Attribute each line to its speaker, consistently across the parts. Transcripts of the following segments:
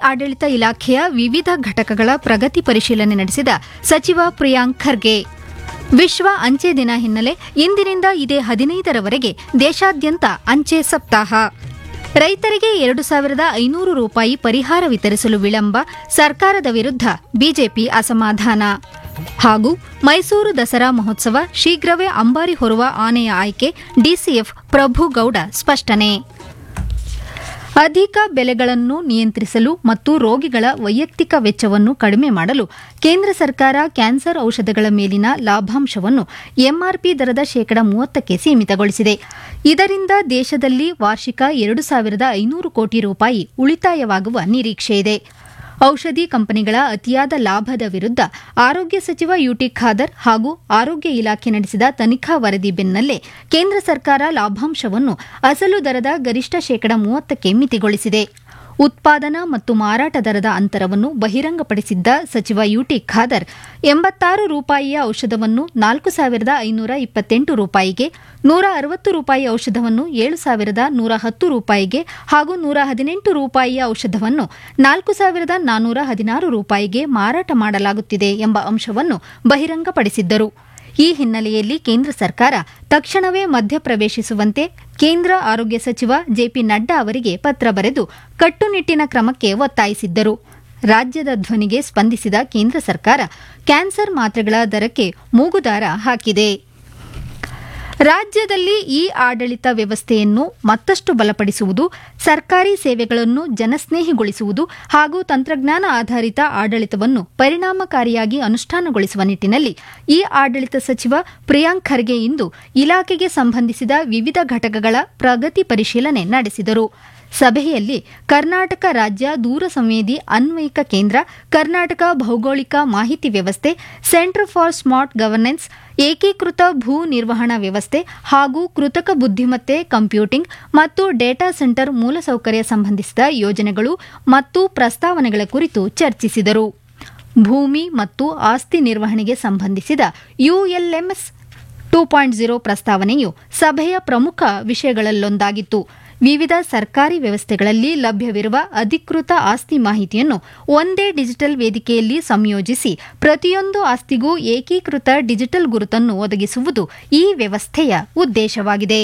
Speaker 1: ಆಡಳಿತ ಇಲಾಖೆಯ ವಿವಿಧ ಘಟಕಗಳ ಪ್ರಗತಿ ಪರಿಶೀಲನೆ ನಡೆಸಿದ ಸಚಿವ ಪ್ರಿಯಾಂಕ್ ಖರ್ಗೆ ವಿಶ್ವ ಅಂಚೆ ದಿನ ಹಿನ್ನೆಲೆ ಇಂದಿನಿಂದ ಇದೇ ಹದಿನೈದರವರೆಗೆ ದೇಶಾದ್ಯಂತ ಅಂಚೆ ಸಪ್ತಾಹ ರೈತರಿಗೆ ಎರಡು ಸಾವಿರದ ಐನೂರು ರೂಪಾಯಿ ಪರಿಹಾರ ವಿತರಿಸಲು ವಿಳಂಬ ಸರ್ಕಾರದ ವಿರುದ್ಧ ಬಿಜೆಪಿ ಅಸಮಾಧಾನ ಹಾಗೂ ಮೈಸೂರು ದಸರಾ ಮಹೋತ್ಸವ ಶೀಘ್ರವೇ ಅಂಬಾರಿ ಹೊರುವ ಆನೆಯ ಆಯ್ಕೆ ಡಿಸಿಎಫ್ ಪ್ರಭುಗೌಡ ಸ್ಪಷ್ಟನೆ ಅಧಿಕ ಬೆಲೆಗಳನ್ನು ನಿಯಂತ್ರಿಸಲು ಮತ್ತು ರೋಗಿಗಳ ವೈಯಕ್ತಿಕ ವೆಚ್ಚವನ್ನು ಕಡಿಮೆ ಮಾಡಲು ಕೇಂದ್ರ ಸರ್ಕಾರ ಕ್ಯಾನ್ಸರ್ ಔಷಧಗಳ ಮೇಲಿನ ಲಾಭಾಂಶವನ್ನು ಎಂಆರ್ಪಿ ದರದ ಶೇಕಡ ಮೂವತ್ತಕ್ಕೆ ಸೀಮಿತಗೊಳಿಸಿದೆ ಇದರಿಂದ ದೇಶದಲ್ಲಿ ವಾರ್ಷಿಕ ಎರಡು ಸಾವಿರದ ಐನೂರು ಕೋಟಿ ರೂಪಾಯಿ ಉಳಿತಾಯವಾಗುವ ನಿರೀಕ್ಷೆಯಿದೆ ಔಷಧಿ ಕಂಪನಿಗಳ ಅತಿಯಾದ ಲಾಭದ ವಿರುದ್ಧ ಆರೋಗ್ಯ ಸಚಿವ ಯುಟಿ ಖಾದರ್ ಹಾಗೂ ಆರೋಗ್ಯ ಇಲಾಖೆ ನಡೆಸಿದ ತನಿಖಾ ವರದಿ ಬೆನ್ನಲ್ಲೇ ಕೇಂದ್ರ ಸರ್ಕಾರ ಲಾಭಾಂಶವನ್ನು ಅಸಲು ದರದ ಗರಿಷ್ಠ ಶೇಕಡ ಮೂವತ್ತಕ್ಕೆ ಮಿತಿಗೊಳಿಸಿದೆ ಉತ್ಪಾದನಾ ಮತ್ತು ಮಾರಾಟ ದರದ ಅಂತರವನ್ನು ಬಹಿರಂಗಪಡಿಸಿದ್ದ ಸಚಿವ ಯುಟಿ ಖಾದರ್ ಎಂಬತ್ತಾರು ರೂಪಾಯಿಯ ಔಷಧವನ್ನು ನಾಲ್ಕು ಸಾವಿರದ ಐನೂರ ಇಪ್ಪತ್ತೆಂಟು ರೂಪಾಯಿಗೆ ನೂರ ಅರವತ್ತು ರೂಪಾಯಿ ಔಷಧವನ್ನು ಏಳು ಸಾವಿರದ ನೂರ ಹತ್ತು ರೂಪಾಯಿಗೆ ಹಾಗೂ ನೂರ ಹದಿನೆಂಟು ರೂಪಾಯಿಯ ಔಷಧವನ್ನು ನಾಲ್ಕು ಸಾವಿರದ ನಾನ್ನೂರ ಹದಿನಾರು ರೂಪಾಯಿಗೆ ಮಾರಾಟ ಮಾಡಲಾಗುತ್ತಿದೆ ಎಂಬ ಅಂಶವನ್ನು ಬಹಿರಂಗಪಡಿಸಿದ್ದರು ಈ ಹಿನ್ನೆಲೆಯಲ್ಲಿ ಕೇಂದ್ರ ಸರ್ಕಾರ ತಕ್ಷಣವೇ ಮಧ್ಯಪ್ರವೇಶಿಸುವಂತೆ ಕೇಂದ್ರ ಆರೋಗ್ಯ ಸಚಿವ ಜೆಪಿ ನಡ್ಡಾ ಅವರಿಗೆ ಪತ್ರ ಬರೆದು ಕಟ್ಟುನಿಟ್ಟಿನ ಕ್ರಮಕ್ಕೆ ಒತ್ತಾಯಿಸಿದ್ದರು ರಾಜ್ಯದ ಧ್ವನಿಗೆ ಸ್ಪಂದಿಸಿದ ಕೇಂದ್ರ ಸರ್ಕಾರ ಕ್ಯಾನ್ಸರ್ ಮಾತ್ರೆಗಳ ದರಕ್ಕೆ ಮೂಗುದಾರ ಹಾಕಿದೆ ರಾಜ್ಯದಲ್ಲಿ ಈ ಆಡಳಿತ ವ್ಯವಸ್ಥೆಯನ್ನು ಮತ್ತಷ್ಟು ಬಲಪಡಿಸುವುದು ಸರ್ಕಾರಿ ಸೇವೆಗಳನ್ನು ಜನಸ್ನೇಹಿಗೊಳಿಸುವುದು ಹಾಗೂ ತಂತ್ರಜ್ಞಾನ ಆಧಾರಿತ ಆಡಳಿತವನ್ನು ಪರಿಣಾಮಕಾರಿಯಾಗಿ ಅನುಷ್ಠಾನಗೊಳಿಸುವ ನಿಟ್ಟಿನಲ್ಲಿ ಈ ಆಡಳಿತ ಸಚಿವ ಪ್ರಿಯಾಂಕ್ ಖರ್ಗೆ ಇಂದು ಇಲಾಖೆಗೆ ಸಂಬಂಧಿಸಿದ ವಿವಿಧ ಘಟಕಗಳ ಪ್ರಗತಿ ಪರಿಶೀಲನೆ ನಡೆಸಿದರು ಸಭೆಯಲ್ಲಿ ಕರ್ನಾಟಕ ರಾಜ್ಯ ದೂರ ಸಂವೇದಿ ಅನ್ವಯಿಕ ಕೇಂದ್ರ ಕರ್ನಾಟಕ ಭೌಗೋಳಿಕ ಮಾಹಿತಿ ವ್ಯವಸ್ಥೆ ಸೆಂಟರ್ ಫಾರ್ ಸ್ಮಾರ್ಟ್ ಗವರ್ನೆನ್ಸ್ ಏಕೀಕೃತ ಭೂ ನಿರ್ವಹಣಾ ವ್ಯವಸ್ಥೆ ಹಾಗೂ ಕೃತಕ ಬುದ್ದಿಮತ್ತೆ ಕಂಪ್ಯೂಟಿಂಗ್ ಮತ್ತು ಡೇಟಾ ಸೆಂಟರ್ ಮೂಲಸೌಕರ್ಯ ಸಂಬಂಧಿಸಿದ ಯೋಜನೆಗಳು ಮತ್ತು ಪ್ರಸ್ತಾವನೆಗಳ ಕುರಿತು ಚರ್ಚಿಸಿದರು ಭೂಮಿ ಮತ್ತು ಆಸ್ತಿ ನಿರ್ವಹಣೆಗೆ ಸಂಬಂಧಿಸಿದ ಯುಎಲ್ಎಂಎಸ್ ಟೂ ಪಾಯಿಂಟ್ ಜೀರೋ ಪ್ರಸ್ತಾವನೆಯು ಸಭೆಯ ಪ್ರಮುಖ ವಿಷಯಗಳಲ್ಲೊಂದಾಗಿತ್ತು ವಿವಿಧ ಸರ್ಕಾರಿ ವ್ಯವಸ್ಥೆಗಳಲ್ಲಿ ಲಭ್ಯವಿರುವ ಅಧಿಕೃತ ಆಸ್ತಿ ಮಾಹಿತಿಯನ್ನು ಒಂದೇ ಡಿಜಿಟಲ್ ವೇದಿಕೆಯಲ್ಲಿ ಸಂಯೋಜಿಸಿ ಪ್ರತಿಯೊಂದು ಆಸ್ತಿಗೂ ಏಕೀಕೃತ ಡಿಜಿಟಲ್ ಗುರುತನ್ನು ಒದಗಿಸುವುದು ಈ ವ್ಯವಸ್ಥೆಯ ಉದ್ದೇಶವಾಗಿದೆ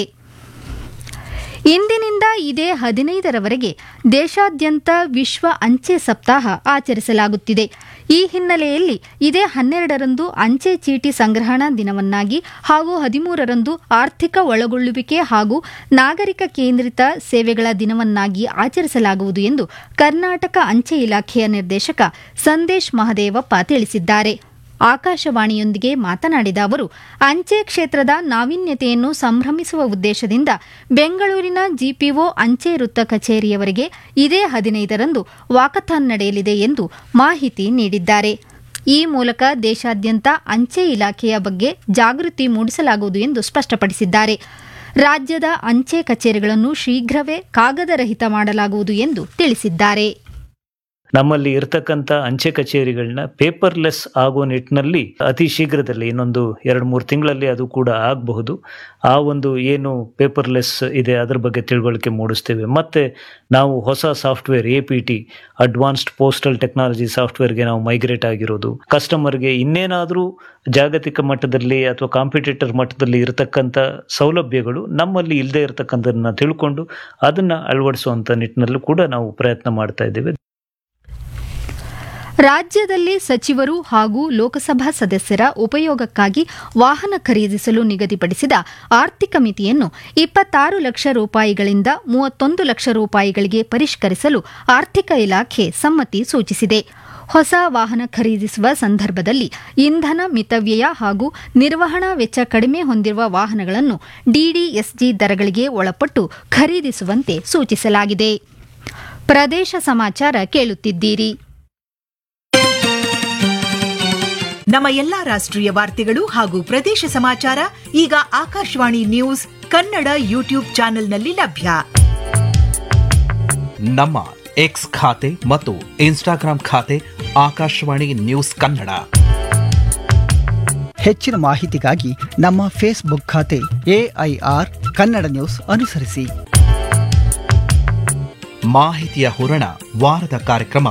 Speaker 1: ಇಂದಿನಿಂದ ಇದೇ ಹದಿನೈದರವರೆಗೆ ದೇಶಾದ್ಯಂತ ವಿಶ್ವ ಅಂಚೆ ಸಪ್ತಾಹ ಆಚರಿಸಲಾಗುತ್ತಿದೆ ಈ ಹಿನ್ನೆಲೆಯಲ್ಲಿ ಇದೇ ಹನ್ನೆರಡರಂದು ಅಂಚೆ ಚೀಟಿ ಸಂಗ್ರಹಣಾ ದಿನವನ್ನಾಗಿ ಹಾಗೂ ಹದಿಮೂರರಂದು ಆರ್ಥಿಕ ಒಳಗೊಳ್ಳುವಿಕೆ ಹಾಗೂ ನಾಗರಿಕ ಕೇಂದ್ರಿತ ಸೇವೆಗಳ ದಿನವನ್ನಾಗಿ ಆಚರಿಸಲಾಗುವುದು ಎಂದು ಕರ್ನಾಟಕ ಅಂಚೆ ಇಲಾಖೆಯ ನಿರ್ದೇಶಕ ಸಂದೇಶ್ ಮಹದೇವಪ್ಪ ತಿಳಿಸಿದ್ದಾರೆ ಆಕಾಶವಾಣಿಯೊಂದಿಗೆ ಮಾತನಾಡಿದ ಅವರು ಅಂಚೆ ಕ್ಷೇತ್ರದ ನಾವೀನ್ಯತೆಯನ್ನು ಸಂಭ್ರಮಿಸುವ ಉದ್ದೇಶದಿಂದ ಬೆಂಗಳೂರಿನ ಜಿಪಿಒ ಅಂಚೆ ವೃತ್ತ ಕಚೇರಿಯವರೆಗೆ ಇದೇ ಹದಿನೈದರಂದು ವಾಕಥಾನ್ ನಡೆಯಲಿದೆ ಎಂದು ಮಾಹಿತಿ ನೀಡಿದ್ದಾರೆ ಈ ಮೂಲಕ ದೇಶಾದ್ಯಂತ ಅಂಚೆ ಇಲಾಖೆಯ ಬಗ್ಗೆ ಜಾಗೃತಿ ಮೂಡಿಸಲಾಗುವುದು ಎಂದು ಸ್ಪಷ್ಟಪಡಿಸಿದ್ದಾರೆ ರಾಜ್ಯದ ಅಂಚೆ ಕಚೇರಿಗಳನ್ನು ಶೀಘ್ರವೇ ಕಾಗದರಹಿತ ಮಾಡಲಾಗುವುದು ಎಂದು ತಿಳಿಸಿದ್ದಾರೆ
Speaker 2: ನಮ್ಮಲ್ಲಿ ಇರತಕ್ಕಂಥ ಅಂಚೆ ಕಚೇರಿಗಳನ್ನ ಪೇಪರ್ಲೆಸ್ ಆಗೋ ನಿಟ್ಟಿನಲ್ಲಿ ಅತಿ ಶೀಘ್ರದಲ್ಲಿ ಇನ್ನೊಂದು ಎರಡು ಮೂರು ತಿಂಗಳಲ್ಲಿ ಅದು ಕೂಡ ಆಗಬಹುದು ಆ ಒಂದು ಏನು ಪೇಪರ್ಲೆಸ್ ಇದೆ ಅದ್ರ ಬಗ್ಗೆ ತಿಳುವಳಿಕೆ ಮೂಡಿಸ್ತೇವೆ ಮತ್ತೆ ನಾವು ಹೊಸ software A P T advanced postal technology ಸಾಫ್ಟ್ವೇರ್ಗೆ ನಾವು ಮೈಗ್ರೇಟ್ ಆಗಿರೋದು ಕಸ್ಟಮರ್ಗೆ ಇನ್ನೇನಾದರೂ ಜಾಗತಿಕ ಮಟ್ಟದಲ್ಲಿ ಅಥವಾ ಕಾಂಪಿಟೇಟರ್ ಮಟ್ಟದಲ್ಲಿ ಇರತಕ್ಕಂಥ ಸೌಲಭ್ಯಗಳು ನಮ್ಮಲ್ಲಿ ಇಲ್ಲದೆ ಇರತಕ್ಕಂಥದನ್ನ ತಿಳ್ಕೊಂಡು ಅದನ್ನ ಅಳವಡಿಸುವಂಥ ನಿಟ್ಟಿನಲ್ಲೂ ಕೂಡ ನಾವು ಪ್ರಯತ್ನ ಮಾಡ್ತಾ ಇದ್ದೇವೆ
Speaker 1: ರಾಜ್ಯದಲ್ಲಿ ಸಚಿವರು ಹಾಗೂ ಲೋಕಸಭಾ ಸದಸ್ಯರ ಉಪಯೋಗಕ್ಕಾಗಿ ವಾಹನ ಖರೀದಿಸಲು ನಿಗದಿಪಡಿಸಿದ ಆರ್ಥಿಕ ಮಿತಿಯನ್ನು ಇಪ್ಪತ್ತಾರು ಲಕ್ಷ ರೂಪಾಯಿಗಳಿಂದ ಮೂವತ್ತೊಂದು ಲಕ್ಷ ರೂಪಾಯಿಗಳಿಗೆ ಪರಿಷ್ಕರಿಸಲು ಆರ್ಥಿಕ ಇಲಾಖೆ ಸಮ್ಮತಿ ಸೂಚಿಸಿದೆ ಹೊಸ ವಾಹನ ಖರೀದಿಸುವ ಸಂದರ್ಭದಲ್ಲಿ ಇಂಧನ ಮಿತವ್ಯಯ ಹಾಗೂ ನಿರ್ವಹಣಾ ವೆಚ್ಚ ಕಡಿಮೆ ಹೊಂದಿರುವ ವಾಹನಗಳನ್ನು ಡಿಡಿಎಸ್ಜಿ ದರಗಳಿಗೆ ಒಳಪಟ್ಟು ಖರೀದಿಸುವಂತೆ ಸೂಚಿಸಲಾಗಿದೆ ಪ್ರದೇಶ ಸಮಾಚಾರ ಕೇಳುತ್ತಿದ್ದೀರಿ
Speaker 3: ನಮ್ಮ ಎಲ್ಲಾ ರಾಷ್ಟ್ರೀಯ ವಾರ್ತೆಗಳು ಹಾಗೂ ಪ್ರದೇಶ ಸಮಾಚಾರ ಈಗ ಆಕಾಶವಾಣಿ ನ್ಯೂಸ್ ಕನ್ನಡ ಯೂಟ್ಯೂಬ್ ಚಾನೆಲ್ನಲ್ಲಿ ಲಭ್ಯ
Speaker 4: ನಮ್ಮ ಎಕ್ಸ್ ಖಾತೆ ಮತ್ತು ಇನ್ಸ್ಟಾಗ್ರಾಂ ಖಾತೆ ಆಕಾಶವಾಣಿ ನ್ಯೂಸ್ ಕನ್ನಡ
Speaker 5: ಹೆಚ್ಚಿನ ಮಾಹಿತಿಗಾಗಿ ನಮ್ಮ ಫೇಸ್ಬುಕ್ ಖಾತೆ ಎಐಆರ್ ಕನ್ನಡ ನ್ಯೂಸ್ ಅನುಸರಿಸಿ
Speaker 4: ಮಾಹಿತಿಯ ಹೂರಣ ವಾರದ ಕಾರ್ಯಕ್ರಮ